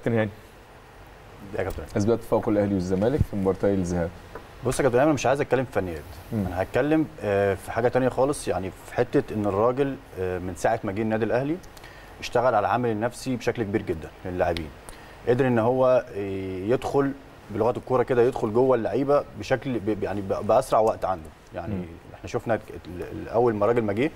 كابتن هاني يا كابتن اسباب تفوق الاهلي والزمالك في مباراتي الذهاب بص يا كابتن ايمن مش عايز اتكلم في فنيات مم. انا هتكلم آه، في حاجه تانية خالص يعني في حته ان الراجل آه، من ساعه ما جه النادي الاهلي اشتغل على العامل النفسي بشكل كبير جدا للاعبين قدر ان هو آه، يدخل بلغه الكوره كده يدخل جوه اللعيبه بشكل ب- يعني ب- باسرع وقت عنده يعني مم. احنا شفنا ال- ال- اول ما الراجل ما جه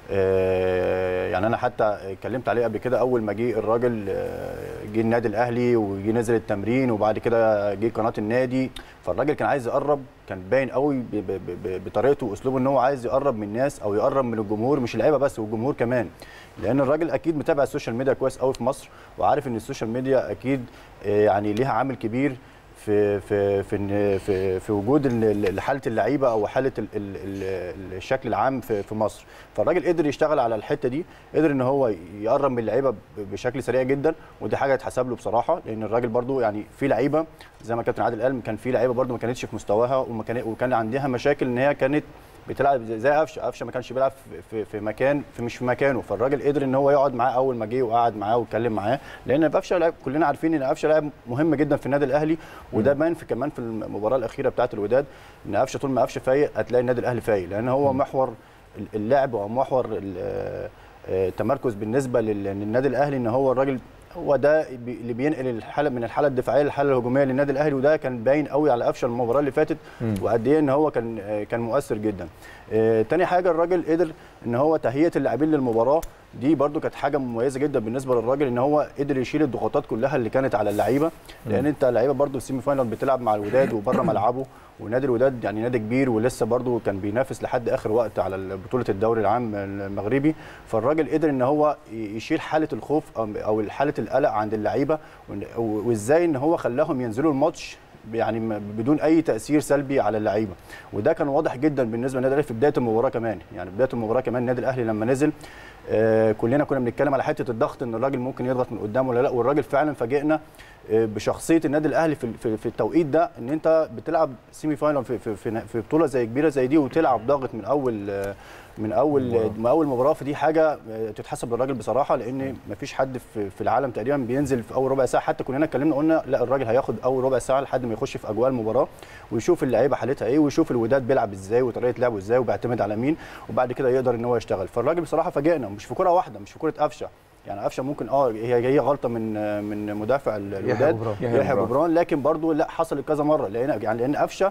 آه، يعني انا حتى اتكلمت عليه قبل كده اول ما جه الراجل آه، جه النادي الاهلي وجه نزل التمرين وبعد كده جه قناه النادي فالراجل كان عايز يقرب كان باين قوي ب- ب- ب- بطريقته واسلوبه ان هو عايز يقرب من الناس او يقرب من الجمهور مش اللعيبه بس والجمهور كمان لان الراجل اكيد متابع السوشيال ميديا كويس قوي في مصر وعارف ان السوشيال ميديا اكيد آه، يعني ليها عامل كبير في في في إن- في, في وجود ال- ال- حاله اللعيبه او حاله ال- ال- ال- الشكل العام في في مصر فالراجل قدر يشتغل على الحته دي قدر ان هو يقرب من اللعيبه ب- بشكل سريع جدا ودي حاجه تحسب له بصراحه لان الراجل برضو يعني في لعيبه زي ما كابتن عادل قال كان في لعيبه برضو ما كانتش في مستواها وما كان وكان عندها مشاكل ان هي كانت بتلعب زي- زي قفشه قفشه ما كانش بيلعب في, في, في مكان في مش في مكانه فالراجل قدر ان هو يقعد معاه اول ما جه وقعد معاه واتكلم معاه لان قفشه لاعب كلنا عارفين ان قفشه لاعب مهم جدا في النادي الاهلي وده بان في كمان في المباراه الاخيره بتاعه الوداد ان قفشه طول ما قفشه فايق هتلاقي النادي الاهلي فايق لان هو محور اللعب ومحور ال- آه، آه، التمركز بالنسبه لل- للنادي الاهلي ان هو الراجل هو ده بي- اللي بينقل الحاله من الحاله الدفاعيه للحاله الهجوميه للنادي الاهلي وده كان باين قوي على قفشه المباراه اللي فاتت مم. وقد ايه ان هو كان آه، كان مؤثر جدا. آه، تاني حاجه الراجل قدر ان هو تهيئه اللاعبين للمباراه دي برده كانت حاجه مميزه جدا بالنسبه للراجل ان هو قدر يشيل الضغوطات كلها اللي كانت على اللعيبه لان انت اللعيبه برده السيمي فاينال بتلعب مع الوداد وبره ملعبه ونادي الوداد يعني نادي كبير ولسه برده كان بينافس لحد اخر وقت على بطوله الدوري العام المغربي فالراجل قدر ان هو يشيل حاله الخوف أو- او حاله القلق عند اللعيبه وإن- وازاي ان هو خلاهم ينزلوا الماتش يعني م- بدون اي تاثير سلبي على اللعيبه وده كان واضح جدا بالنسبه للنادي الاهلي في بدايه المباراه كمان يعني بدايه المباراه كمان النادي الاهلي لما نزل آه كلنا كنا بنتكلم على حته الضغط ان الراجل ممكن يضغط من قدام ولا لا والراجل فعلا فاجئنا آه بشخصيه النادي الاهلي في في, في التوقيت ده ان انت بتلعب سيمي فاينال في في, في, في بطوله زي كبيره زي دي وتلعب ضاغط من اول آه من اول مباراة. من اول مباراه فدي حاجه آه، تتحسب للراجل بصراحه لان مفيش حد في, في العالم تقريبا بينزل في اول ربع ساعه حتى كلنا اتكلمنا قلنا لا الراجل هياخد اول ربع ساعه لحد ما يخش في اجواء المباراه ويشوف اللعيبه حالتها ايه ويشوف الوداد بيلعب ازاي وطريقه لعبه ازاي وبيعتمد على مين وبعد كده يقدر ان هو يشتغل فالراجل بصراحه فاجئنا مش في كره واحده مش في كره قفشه يعني قفشه ممكن اه هي هي غلطه من آه، من مدافع الوداد جبران. يحيى يحيى جبران. جبران لكن برضو لا حصلت كذا مره لان يعني لان قفشه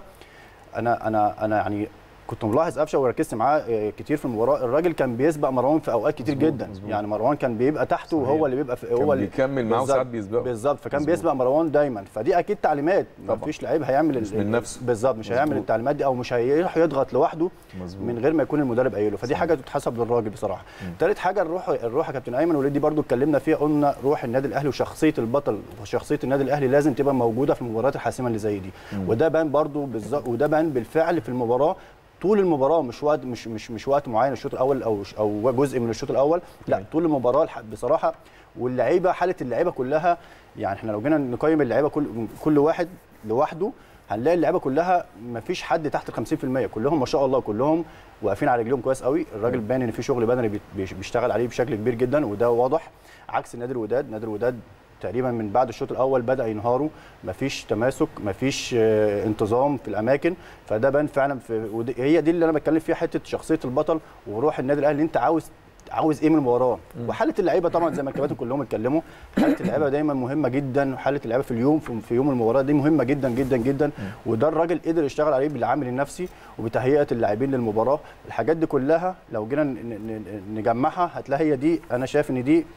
انا انا انا يعني كنت ملاحظ قفشه وركزت معاه آه، كتير في المباراه الراجل كان بيسبق مروان في اوقات كتير مظبوط، جدا مظبوط. يعني مروان كان بيبقى تحته صحيح. وهو اللي بيبقى في كان هو اللي بيكمل معاه بالظبط- وساعات بيسبقه بالظبط فكان مظبوط. بيسبق مروان دايما فدي اكيد تعليمات ما طبعا. فيش لعيب هيعمل مش ال- من نفسه. بالظبط مش هيعمل مظبوط. التعليمات دي او مش هيروح يضغط لوحده مظبوط من غير ما يكون المدرب قايله فدي صحيح. حاجه تتحسب للراجل بصراحه مم. ثالث حاجه الروح الروح يا كابتن ايمن ودي برضو اتكلمنا فيها قلنا روح النادي الاهلي وشخصيه البطل وشخصيه النادي الاهلي لازم تبقى موجوده في المباريات الحاسمه اللي زي دي مم. وده بان برضو بالظبط وده بان بالفعل في المباراه طول المباراه مش وقت مش مش مش وقت معين الشوط الاول او او جزء من الشوط الاول لا أيوة. طول المباراه الح- بصراحه واللعيبه حاله اللعيبه كلها يعني احنا لو جينا نقيم اللعيبه كل كل واحد لوحده هنلاقي اللعيبه كلها ما فيش حد تحت ال 50% كلهم ما شاء الله كلهم واقفين على رجليهم كويس قوي الراجل أيوة. باين ان في شغل بدني بي- بيش- بيشتغل عليه بشكل كبير جدا وده واضح عكس نادي الوداد نادي الوداد تقريبا من بعد الشوط الاول بدا ينهاروا مفيش تماسك مفيش آه، انتظام في الاماكن فده بان فعلا في ودي هي دي اللي انا بتكلم فيها حته شخصيه البطل وروح النادي الاهلي انت عاوز عاوز ايه من المباراه وحاله اللعيبه طبعا زي ما الكباتن كلهم اتكلموا حاله اللعيبه دايما مهمه جدا وحاله اللعيبه في اليوم في في يوم المباراه دي مهمه جدا جدا جدا وده الراجل قدر يشتغل عليه بالعامل النفسي وبتهيئه اللاعبين للمباراه الحاجات دي كلها لو جينا ن- ن- ن- نجمعها هتلاقي هي دي انا شايف ان دي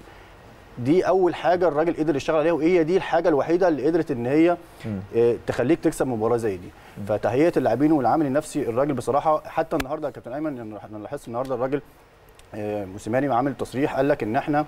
دي اول حاجه الراجل قدر يشتغل عليها وهي دي الحاجه الوحيده اللي قدرت ان هي مم. آه، تخليك تكسب مباراه زي دي فتهيئه اللاعبين والعامل النفسي الراجل بصراحه حتى النهارده يا كابتن ايمن يعني انا لاحظت النهارده الراجل آه، موسيماني عامل تصريح قال لك ان احنا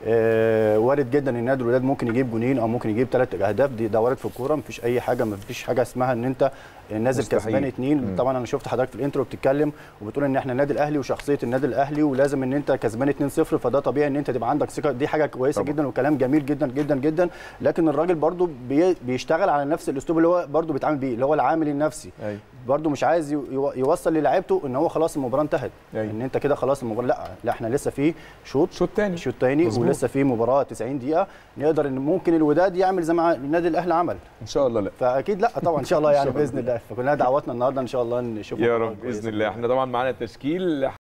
آه، وارد جدا ان نادي الوداد ممكن يجيب جونين او ممكن يجيب ثلاث اهداف دي ده وارد في الكوره مفيش اي حاجه مفيش حاجه اسمها ان انت نازل مستحيل. كسبان اتنين مم. طبعا انا شفت حضرتك في الانترو بتتكلم وبتقول ان احنا النادي الاهلي وشخصيه النادي الاهلي ولازم ان انت كسبان 2-0 فده طبيعي ان انت تبقى عندك ثقه دي حاجه كويسه طبعا. جدا وكلام جميل جدا جدا جدا لكن الراجل برضو بي- بيشتغل على نفس الاسلوب اللي هو برضو بيتعامل بيه اللي هو العامل النفسي ايوه برده مش عايز يو- يوصل للاعيبته ان هو خلاص المباراه انتهت أيوة. ان انت كده خلاص المباراه لا لا احنا لسه في شوط شوط تاني شوط تاني مظبوط. ولسه في مباراه 90 دقيقه نقدر ان ممكن الوداد يعمل زي ما النادي الاهلي عمل ان شاء الله لا فاكيد لا طبعا ان شاء الله يعني إن شاء الله. باذن الله فكلنا دعواتنا النهارده ان شاء الله نشوف يا مباراة رب كويسة باذن الله احنا طبعا معانا التشكيل